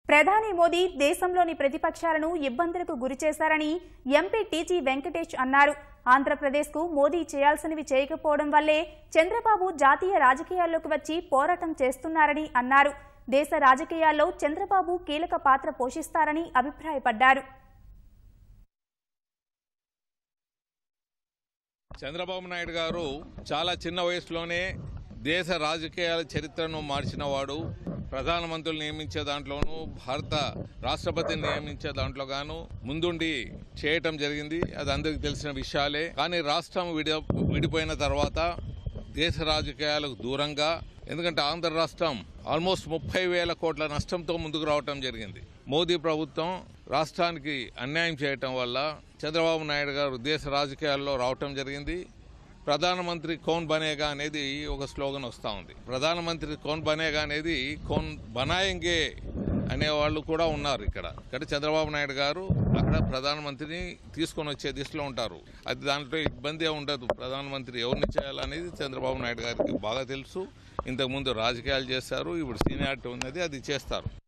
ప్రధాని మోదీ దేశంలోని ప్రతిపక్షాలను ఇబ్బందులకు గురిచేశారని ఎంపీ టీజీ వెంకటేష్ అన్నారు ఆంధ్రప్రదేశ్కు మోదీ చేయాల్సినవి చేయకపోవడం వల్లే చంద్రబాబు జాతీయ రాజకీయాల్లోకి వచ్చి పోరాటం చేస్తున్నారని అన్నారు దేశ రాజకీయాల్లో చంద్రబాబు కీలక పాత్ర పోషిస్తారని అభిప్రాయపడ్డారు చంద్రబాబు నాయుడు గారు చాలా చిన్న వయసులోనే దేశ రాజకీయాల చరిత్రను మార్చినవాడు ప్రధానమంత్రులు నియమించే దాంట్లోనూ భారత రాష్ట్రపతిని నియమించే దాంట్లో గాను ముందుండి చేయటం జరిగింది అది అందరికీ తెలిసిన విషయాలే కానీ రాష్ట్రం విడి విడిపోయిన తర్వాత దేశ రాజకీయాలకు దూరంగా ఎందుకంటే ఆంధ్ర రాష్ట్రం ఆల్మోస్ట్ ముప్పై వేల కోట్ల నష్టంతో ముందుకు రావటం జరిగింది మోదీ ప్రభుత్వం రాష్ట్రానికి అన్యాయం చేయటం వల్ల చంద్రబాబు నాయుడు గారు దేశ రాజకీయాల్లో రావటం జరిగింది ప్రధానమంత్రి కౌన్ బనేగా అనేది ఒక స్లోగన్ వస్తూ ఉంది ప్రధానమంత్రి కౌన్ బనేగా అనేది కౌన్ బనాయంగే అనే వాళ్ళు కూడా ఉన్నారు ఇక్కడ ఇక్కడ చంద్రబాబు నాయుడు గారు అక్కడ ప్రధానమంత్రిని తీసుకొని వచ్చే దిశలో ఉంటారు అది దాంట్లో ఇబ్బంది ఏం ఉండదు ప్రధానమంత్రి ఎవరిని చేయాలనేది చంద్రబాబు నాయుడు గారికి బాగా తెలుసు ఇంతకుముందు రాజకీయాలు చేస్తారు ఇప్పుడు సీనియారిటీ ఉన్నది అది చేస్తారు